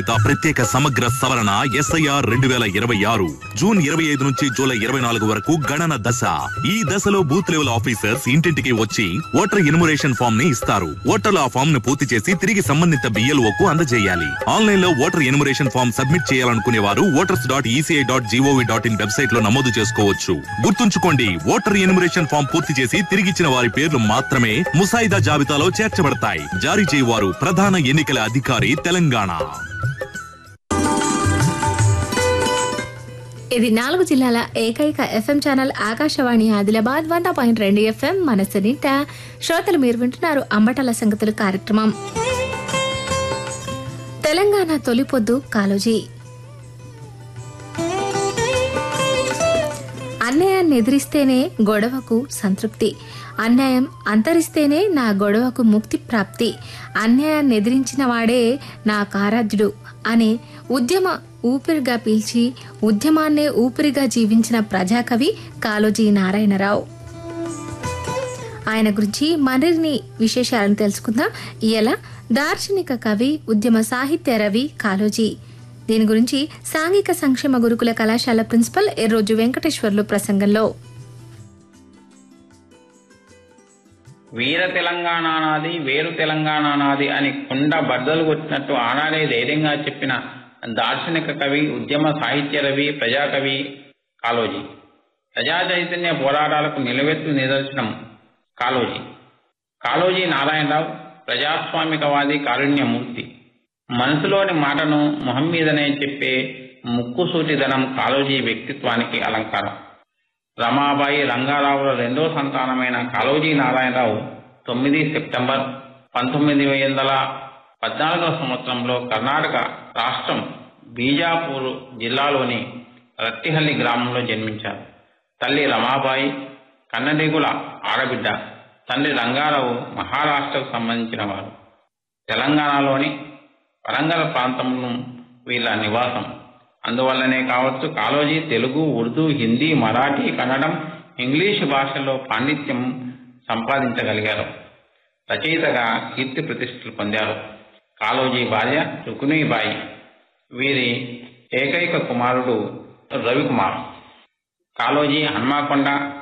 ప్రత్యేక సమగ్ర సవరణ ఎస్ఐఆర్ రెండు వేల ఇరవై ఆరు జూన్ ఇరవై ఐదు నుంచి జూలై ఇరవై నాలుగు వరకు గణన దశ ఈ దశలో బూత్ లెవెల్ ఆఫీసర్స్ ఇంటింటికి వచ్చి ఓటర్ ఎన్యుమరేషన్ ఫామ్ ని ఇస్తారు ఓటర్లు ఆ ఫామ్ ను పూర్తి చేసి తిరిగి సంబంధిత బిఎల్ఓ కు అందజేయాలి ఆన్లైన్ లో ఓటర్ ఎన్యుమరేషన్ ఫామ్ సబ్మిట్ చేయాలనుకునే వారు voters dot ECI dot GOV dot in website లో నమోదు చేసుకోవచ్చు గుర్తుంచుకోండి ఓటర్ ఎన్యుమరేషన్ ఫామ్ పూర్తి చేసి తిరిగిచ్చిన వారి పేర్లు మాత్రమే ముసాయిదా జాబితాలో చేర్చబడతాయి జారీ చేయవారు ప్రధాన ఎన్నికల అధికారి తెలంగాణ ఇది నాలుగు జిల్లాల ఏకైక ఎఫ్ఎం ఛానల్ ఆకాశవాణి ఆదిలాబాద్ వంద పాయింట్ రెండు ఎఫ్ఎం మనసు నింట శ్రోతలు మీరు వింటున్నారు అంబటల సంగతులు కార్యక్రమం తెలంగాణ తొలిపొద్దు కాలోజీ అన్యాయాన్ని ఎదిరిస్తేనే గొడవకు సంతృప్తి అన్యాయం అంతరిస్తేనే నా గొడవకు ముక్తి ప్రాప్తి అన్యాయాన్ని ఎదిరించిన వాడే నా కారాధ్యుడు అనే ఉద్యమ ఊపిరిగా పీల్చి ఉద్యమాన్నే ఊపిరిగా జీవించిన ప్రజాకవి కాళోజీ నారాయణరావు ఆయన గురించి మరిన్ని విశేషాలను తెలుసుకుందాం ఇలా దార్శనిక కవి ఉద్యమ సాహిత్య రవి కాళోజీ దీని గురించి సాంఘిక సంక్షేమ గురుకుల కళాశాల ప్రిన్సిపల్ ఎర్రోజు వెంకటేశ్వర్లు ప్రసంగంలో వీర తెలంగాణ నాది వేరు తెలంగాణ నాది అని కుండ బద్దలు కొట్టినట్టు ఆనాడే ధైర్యంగా చెప్పిన దార్శనిక కవి ఉద్యమ సాహిత్య రవి ప్రజాకవి కాళోజీ ప్రజా చైతన్య పోరాటాలకు నిలవెత్తు నిదర్శనం కాళోజీ కాళోజీ నారాయణరావు ప్రజాస్వామికవాది కారుణ్యమూర్తి మనసులోని మాటను మొహం మీదనే చెప్పే ముక్కుసూటిదనం కాళోజీ వ్యక్తిత్వానికి అలంకారం రమాబాయి రంగారావుల రెండో సంతానమైన కాళోజీ నారాయణరావు తొమ్మిది సెప్టెంబర్ పంతొమ్మిది వందల పద్నాలుగవ సంవత్సరంలో కర్ణాటక రాష్ట్రం బీజాపూర్ జిల్లాలోని రత్తిహల్లి గ్రామంలో జన్మించారు తల్లి రమాబాయి కన్నడిగుల ఆడబిడ్డ తండ్రి రంగారావు మహారాష్ట్రకు సంబంధించిన వారు తెలంగాణలోని వరంగల్ ప్రాంతంలో వీళ్ళ నివాసం అందువల్లనే కావచ్చు కాళోజీ తెలుగు ఉర్దూ హిందీ మరాఠీ కన్నడం ఇంగ్లీషు భాషల్లో పాండిత్యం సంపాదించగలిగారు రచయితగా కీర్తి ప్రతిష్టలు పొందారు కాళోజీ భార్య రుకునీబాయి వీరి ఏకైక కుమారుడు రవికుమార్ కాళోజీ హన్మాకొండ